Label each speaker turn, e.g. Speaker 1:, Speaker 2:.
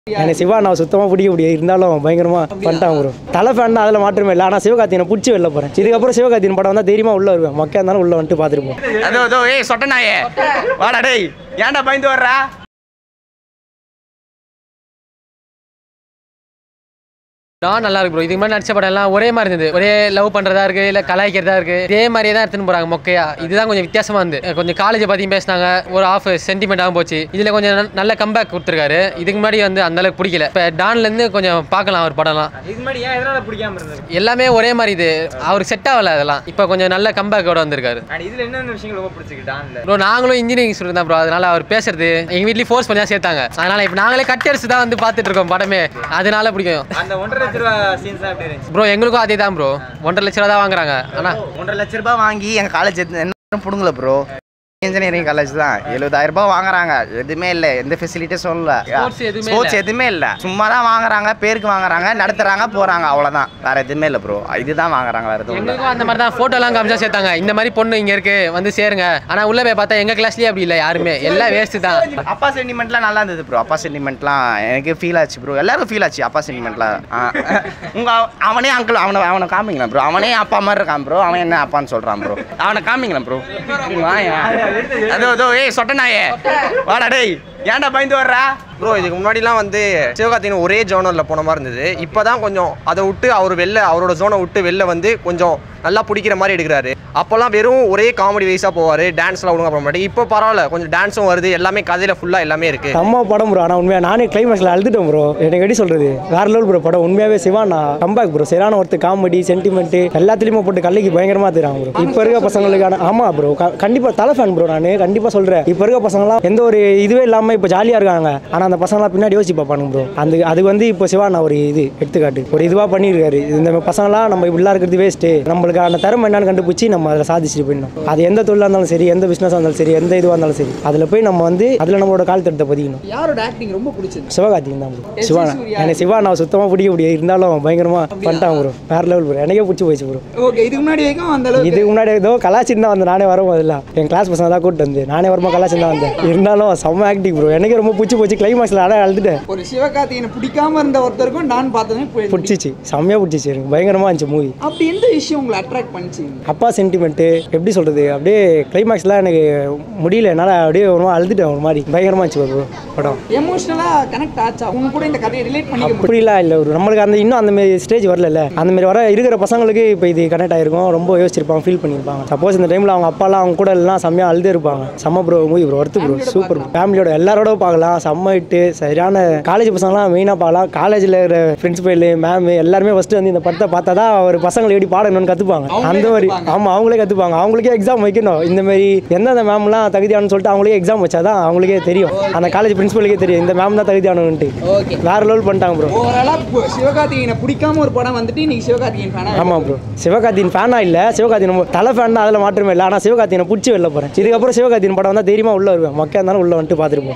Speaker 1: எனக்கு சிவா நான் சுத்தமாக பிடிக்க முடியாது இருந்தாலும் பயங்கரமாக பண்ணிட்டாங்க ப்ரோ தலை ஃபேன் தான் அதில் மாற்றமே இல்லை ஆனால் சிவகார்த்தியனை பிடிச்சி வெளில போகிறேன் இதுக்கப்புறம் சிவகார்த்தியன் படம் வந்தால் தைரியமாக உள்ள வருவேன் மக்கா இருந்தாலும் உள்ள வந்துட்டு பார்த்துருப்போம்
Speaker 2: அதோ அதோ ஏய் சொட்ட நாயே வாடா டேய் ஏன்டா பயந்து வர்றா
Speaker 3: நான் நல்லா இருக்கு ப்ரோ இதுக்கு முன்னாடி நடிச்ச படம் எல்லாம் ஒரே மாதிரி இருந்தது ஒரே லவ் பண்றதா இருக்கு இல்ல கலாய்க்கிறதா இருக்கு இதே மாதிரியே தான் எடுத்துன்னு போறாங்க மொக்கையா இதுதான் கொஞ்சம் வித்தியாசமா இருந்து கொஞ்சம் காலேஜை பத்தியும் பேசினாங்க ஒரு ஆஃப் சென்டிமெண்டாகவும் போச்சு இதுல கொஞ்சம் நல்- நல்ல கம்பேக் கொடுத்துருக்காரு இதுக்கு முன்னாடி வந்து அந்த அளவுக்கு பிடிக்கல இப்போ டான்ல இருந்து கொஞ்சம் பார்க்கலாம் அவர் படம்லாம்
Speaker 2: இதுக்கு முன்னாடி ஏன் எதனால பிடிக்காம இருந்தது
Speaker 3: எல்லாமே ஒரே மாதிரி இது அவருக்கு செட் ஆகல அதெல்லாம் இப்போ கொஞ்சம் நல்ல கம்பேக்கோட வந்திருக்காரு
Speaker 2: அண்ட் இதுல என்னென்ன விஷயங்கள் ரொம்ப பிடிச்சிக்கிட்டான்ல
Speaker 3: ப்ரோ நாங்களும் இன்ஜினியரிங் ஸ்டூடெண்ட் தான் ப்ரோ அதனால அவர் பேசுறது எங்க வீட்லயும் ஃபோர்ஸ் பண்ணி தான் சேர்த்தாங்க அதனால இப்போ நாங்களே கட்டரிச்சு தான் வந்து பார்த்துட்டு இருக்கோம் படமே அதனால பிடிக்கும்
Speaker 2: அந்த ஒன்றரை லட்ச ரூபா சீன்ஸ் எப்படி இருந்துச்சு
Speaker 3: ப்ரோ எங்களுக்கும் அதே தான் ப்ரோ ஒன்றரை லட்ச ரூபா தான் வாங்குறாங்க ஆனா
Speaker 4: ஒன்றரை லட்ச ரூபாய் வாங்கி எங்கள் காலேஜ் என்ன பிடுங்கல ப்ரோ இன்ஜினியரிங் காலேஜ் தான் எழுபதாயிரம் ரூபாய் வாங்குறாங்க எதுவுமே இல்லை எந்த ஃபெசிலிட்டிஸும் இல்லை
Speaker 3: Sports எதுவுமே
Speaker 4: ஸ்போர்ட்ஸ்
Speaker 3: இல்ல.
Speaker 4: எதுவுமே இல்லை சும்மா தான் வாங்குறாங்க பேருக்கு வாங்குறாங்க நடத்துறாங்க போகிறாங்க அவ்வளோதான் வேற எதுவுமே இல்லை ப்ரோ இதுதான் வாங்குறாங்க வேற எதுவும் இல்லை
Speaker 3: எங்களுக்கும் அந்த மாதிரி தான் ஃபோட்டோலாம் காமிச்சா சேர்த்தாங்க இந்த மாதிரி பொண்ணு இங்க இருக்கு வந்து சேருங்க ஆனா உள்ள போய் பார்த்தா எங்க கிளாஸ்லயே அப்படி இல்லை யாருமே எல்லாம் வேஸ்ட் தான்
Speaker 4: அப்பா சென்டிமெண்ட்லாம் நல்லா இருந்தது ப்ரோ அப்பா சென்டிமெண்ட்லாம் எனக்கு ஃபீல் ஆச்சு ப்ரோ எல்லாரும் ஃபீல் ஆச்சு அப்பா சென்டிமெண்ட்லாம் உங்க அவனே அங்கிள் அவனை அவனை காமிங்களேன் ப்ரோ அவனே அப்பா மாதிரி இருக்கான் ப்ரோ அவன் என்ன அப்பான்னு சொல்றான் ப்ரோ அவனை காமிங்களேன் ப்ரோ
Speaker 2: அதோ அதோ ஏய் சொட்ட நாயே வாடா டேய் ஏன்டா பயந்து வர்றா
Speaker 5: ப்ரோ இதுக்கு முன்னாடிலாம் வந்து சிவகார்த்திகேயன் ஒரே ஜோனரில் போன மாதிரி இருந்தது இப்போ தான் கொஞ்சம் அதை விட்டு அவர் வெளில அவரோட ஜோனை விட்டு வெளில வந்து கொஞ்சம் நல்லா பிடிக்கிற மாதிரி எடுக்கிறாரு அப்போல்லாம் வெறும் ஒரே காமெடி வைஸாக போவார் டான்ஸ்லாம் ஒழுங்கா போக மாட்டேன் இப்போ பரவாயில்ல கொஞ்சம் டான்ஸும் வருது எல்லாமே கதையில் ஃபுல்லாக எல்லாமே இருக்குது
Speaker 1: செம்ம படம் ப்ரோ ஆனால் உண்மையாக நானே கிளைமேக்ஸில் அழுதுட்டேன் ப்ரோ எனக்கு எப்படி சொல்கிறது வேற லெவல் ப்ரோ படம் உண்மையாகவே சிவா நான் கம்பேக் ப்ரோ சரியான ஒருத்தர் காமெடி சென்டிமெண்ட்டு எல்லாத்துலேயுமே போட்டு கல்லைக்கு பயங்கரமாக தெரியும் ப்ரோ இப்போ இருக்க பசங்களுக்கான ஆமாம் ப்ரோ கண்டிப்பாக தலை ஃபேன் ப்ரோ நான் கண்டிப்பாக சொல்கிறேன் இப்போ இருக்க பசங்களாம் எந்த ஒரு இதுவே இல்லாமல் இப்போ ஜாலியாக இருக்காங்க ஆனால் அந்த பசங்களாம் பின்னாடி யோசிச்சு பார்ப்பானுங்க ப்ரோ அந்த அது வந்து இப்போ சிவா நான் ஒரு இது எடுத்துக்காட்டு ஒரு இதுவாக பண்ணியிருக்காரு இந்த பசங்களாம் நம்ம இப்படிலாம் இருக்கிறது வேஸ்ட்டு நம்மளுக்கு அந்த திறமை என்னன்னு கண்டுபிடிச்சி நம்ம அதில் சாதிச்சுட்டு போயிடணும் அது எந்த தொழிலாக இருந்தாலும் சரி எந்த பிஸ்னஸாக இருந்தாலும் சரி எந்த இதுவாக இருந்தாலும் சரி அதில் போய் நம்ம வந்து அதில் நம்மளோட கால் தட்டத்தை பதிக்கணும்
Speaker 6: யாரோட ஆக்டிங் ரொம்ப பிடிச்சது
Speaker 1: சிவகார்த்திகன் தான் ப்ரோ
Speaker 6: எஸ்.
Speaker 1: சிவா
Speaker 6: சூர்யா.
Speaker 1: எனக்கு சிவா நான் சுத்தமாக பிடிக்க முடியாது இருந்தாலும் பயங்கரமாக பண்ணிட்டாங்க ப்ரோ வேற லெவல் ப்ரோ எனக்கே பிடிச்சி போயிடுச்சு ப்ரோ
Speaker 6: ஓகே இதுக்கு முன்னாடி வரைக்கும் அந்த அளவுக்கு
Speaker 1: இதுக்கு முன்னாடி ஏதோ கலாச்சின்னு தான் வந்தேன் நானே வரும் அதெல்லாம் என் கிளாஸ் பசங்க தான் கூப்பிட்டு வந்து நானே வருமா கலாச்சின்னு தான் வந்தேன் இருந்தாலும் செம்ம ஆக்டிங் ப்ரோ எனக்கே ரொம்ப பிடிச்சி போச்சு கிளைமாக்ஸில் அட அழுதுட்டேன்
Speaker 6: ஒரு சிவகார்த்திகேயனை பிடிக்காம இருந்த ஒருத்தருக்கும் நான் பார்த்ததுமே போய்
Speaker 1: பிடிச்சிச்சு செம்மையாக பிடிச்சிச்சு எனக்கு பயங்கரமாக இருந்துச்சு மூவி
Speaker 6: அப்படி எந்த விஷயம் உங்களை அட்ராக்ட் பண்ணிச்சு
Speaker 1: அப்பா சென்டிமெண்ட்டு எப்படி சொல்கிறது அப்படியே கிளைமாக்ஸ்லாம் எனக்கு முடியல என்னால் அப்படியே ஒரு மாதிரி அழுதுட்டேன் ஒரு மாதிரி பயங்கரமாக இருந்துச்சு ப்ரோ படம்
Speaker 6: எமோஷனலா கனெக்ட் ஆச்சா உங்க கூட இந்த கதையை ரிலேட் பண்ணிக்க முடியும்
Speaker 1: அப்படிலாம் இல்லை ஒரு நம்மளுக்கு அந்த இன்னும் அந்த மாதிரி ஸ்டேஜ் வரல அந்த மாதிரி வர இருக்கிற பசங்களுக்கு இப்போ இது கனெக்ட் ஆயிருக்கும் ரொம்ப யோசிச்சிருப்பாங்க ஃபீல் பண்ணியிருப்பாங்க சப்போஸ் இந்த டைமில் அவங்க அப்பாலாம் அவங்க கூட எல்லாம் செம்மையாக அழுதே இருப்பாங்க செம்ம bro movie bro worth bro super ஃபேமிலியோட எல்லாரோட பார்க்கலாம் செம்ம ஹிட்டு சரியான காலேஜ் பசங்களாம் மெயினாக பார்க்கலாம் காலேஜில் இருக்கிற பிரின்சிபல் மேம் எல்லாருமே ஃபஸ்ட்டு வந்து இந்த படத்தை பார்த்தா தான் ஒரு பசங்களை எப்படி பாடணும்னு கற்றுப்பாங்க அந்த மாதிரி ஆமாம் அவங்களே கற்றுப்பாங்க அவங்களுக்கே எக்ஸாம் வைக்கணும் இந்த மாதிரி எந்தெந்த மேம்லாம் தகுதியானு சொல்லிட்டு அவங்களே எக்ஸாம் வச்சாதான் அவங்களுக்கே தெரியும் அந்த காலேஜ் பிரின்சிபலுக்கே தெரியும் இந்த மேம் தான் தகுதியானவன்ட்டு
Speaker 6: ஓகே
Speaker 1: வேற லெவல் பண்ணிட்டாங்க ப்ரோ
Speaker 6: ஓவராலா சிவகார்த்திகேயனை பிடிக்காம ஒரு படம் வந்துட்டு நீங்க சிவகார்த்திகேயன் ஃபேனா
Speaker 1: ஆமாம் ப்ரோ சிவகார்த்தியின் ஃபேனா இல்லை சிவகார்த்தியின் நம்ம தலை ஃபேன் தான் அதில் மாற்றமே இல்லை ஆனால் சிவகார்த்தியனை பிடிச்சி வெளில போகிறேன் இதுக்கப்புறம் சிவகார்த்தியின் படம் வந்தால் தைரியமாக உள்ள வருவேன் மக்கா இருந்தாலும் உள்ள வந்துட்டு பார்த்துருப்போம்